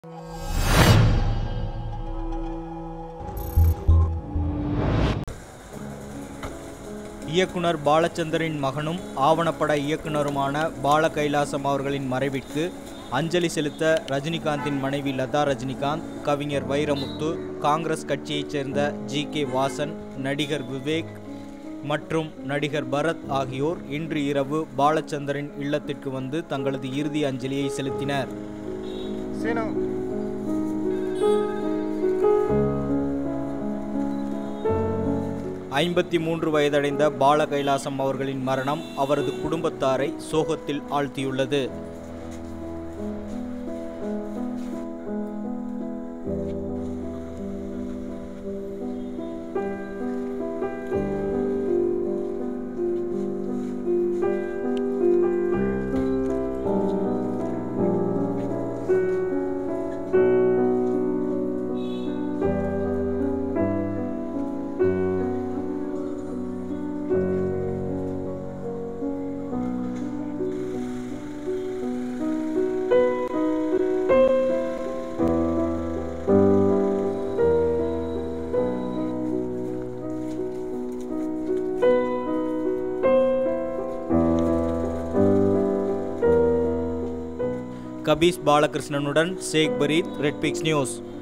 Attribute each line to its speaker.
Speaker 1: இயக்குனர் பாலச்சந்தரின் மகனும் ஆவணப்பட இயக்குனருமான பால கைலாசம் அவர்களின் மறைவிற்கு அஞ்சலி செலுத்த ரஜினிகாந்தின் மனைவி லதா ரஜினிகாந்த் கவிஞர் வைரமுத்து காங்கிரஸ் கட்சியைச் சேர்ந்த ஜி கே வாசன் நடிகர் விவேக் மற்றும் நடிகர் பரத் ஆகியோர் இன்று இரவு பாலச்சந்தரின் இல்லத்திற்கு வந்து தங்களது இறுதி அஞ்சலியை செலுத்தினர்
Speaker 2: சீனு
Speaker 1: ஐம்பத்தி மூன்று வயதடைந்த பால கைலாசம் அவர்களின் மரணம் அவரது குடும்பத்தாரை சோகத்தில் ஆழ்த்தியுள்ளது கபீஸ் பாலகிருஷ்ணனுடன் Sheikh Fareed Red Pix news